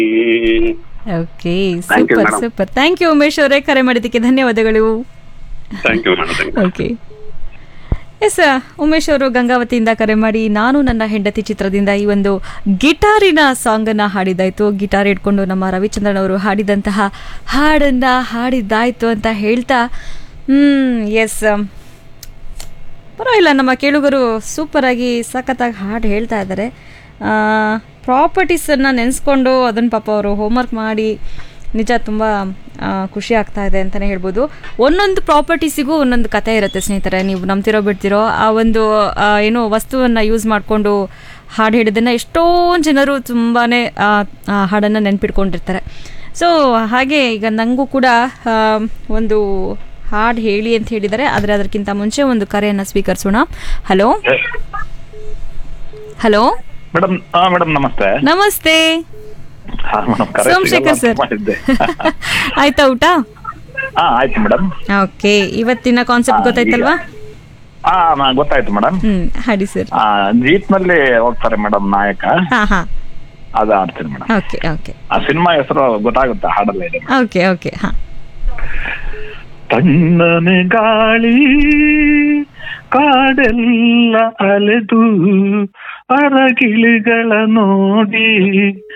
Okay Thank you, super madam. Super thank you Umesh ಅವರೇ ಕರೆ ಮಾಡಿದ್ದಕ್ಕೆ ಧನ್ಯವಾದಗಳು thank you madam thank you okay S Umesh ಅವರು ಗಂಗಾವತಿಯಿಂದ ಕರೆ ಮಾಡಿ ನಾನು ನನ್ನ ಹೆಂಡತಿ ಚಿತ್ರದಿಂದ ಈ ಒಂದು ಗಿಟಾರಿನ ಸಾಂಗನ್ನು ಹಾಡಿದಾಯ್ತು ಗಿಟಾರ್ ಇಟ್ಕೊಂಡು ನಮ್ಮ ರವಿಚಂದ್ರನ್ ಅವರು ಹಾಡಿದಂತಹ ಹಾಡನ್ನು ಹಾಡಿದ್ದಾಯ್ತು ಅಂತ ಹೇಳ್ತಾ ಹ್ಮ್ ಎಸ್ ಪರವಾಗಿಲ್ಲ ನಮ್ಮ ಕೇಳುಗರು ಸೂಪರಾಗಿ ಸಖತ್ತಾಗಿ ಹಾಡು ಹೇಳ್ತಾ ಇದ್ದಾರೆ ಪ್ರಾಪರ್ಟೀಸನ್ನು ನೆನೆಸ್ಕೊಂಡು ಅದನ್ನು ಪಾಪ ಅವರು ಹೋಮ್ವರ್ಕ್ ಮಾಡಿ ನಿಜ ತುಂಬ ಖುಷಿ ಆಗ್ತಾ ಇದೆ ಅಂತಲೇ ಹೇಳ್ಬೋದು ಒಂದೊಂದು ಪ್ರಾಪರ್ಟೀಸಿಗೂ ಒಂದೊಂದು ಕತೆ ಇರುತ್ತೆ ಸ್ನೇಹಿತರೆ ನೀವು ನಂಬ್ತಿರೋ ಬಿಡ್ತಿರೋ ಆ ಒಂದು ಆ, ಏನು ವಸ್ತುವನ್ನು ಯೂಸ್ ಮಾಡಿಕೊಂಡು ಹಾಡು ಹೇಳಿದ್ದನ್ನು ಎಷ್ಟೊಂದು ಜನರು ತುಂಬಾ ಹಾಡನ್ನು ನೆನ್ಪಿಟ್ಕೊಂಡಿರ್ತಾರೆ ಸೊ ಹಾಗೆ ಈಗ ನನಗೂ ಕೂಡ ಆ, ಒಂದು ಹಾಡು ಹೇಳಿ ಅಂತ ಹೇಳಿದ್ದಾರೆ ಆದರೆ ಅದಕ್ಕಿಂತ ಮುಂಚೆ ಒಂದು ಕರೆಯನ್ನು ಸ್ವೀಕರಿಸೋಣ ಹಲೋ ಹಲೋ ಮೇಡಮ್ ಹಾ ಮೇಡಮ್ ನಮಸ್ತೆ ನಮಸ್ತೆ ಹಾ ಮೇಡಮ್ ಸೋಮಶೇಖರ್ ಸರ್ ಮಾಡಿದ್ದೆ ಆಯ್ತಾ ಊಟ ಹಾ ಆಯ್ತು ಮೇಡಮ್ ಓಕೆ ಇವತ್ತಿನ ಕಾನ್ಸೆಪ್ಟ್ ಹಾ, ಗೊತ್ತಾಯ್ತಲ್ವಾ ಹಾ ನಾ ಗೊತ್ತಾಯ್ತು ಮೇಡಮ್ ಹ್ಮ್ ಹಾಡಿ ಸರ್ ಆ ಜೀಪ್ ನಲ್ಲಿ ಹೋಗ್ತಾರೆ ಮೇಡಮ್ ನಾಯಕ ಹಾ ಹಾ ಅದು ಆಡ್ತೀನಿ ಮೇಡಮ್ ಓಕೆ ಓಕೆ ಆ ಸಿನಿಮಾ ಹೆಸರು ಗೊತ್ತಾಗುತ್ತೆ ಹಾಡಲ್ಲ ಇದೆ ಓಕೆ ಓಕೆ ಹಾ ತಣ್ಣನೆ ಗಾಳಿ ಕಾಡೆಲ್ಲ ಅಲೆದು ಅರಗಿಳಿಗಳ ನೋಡಿ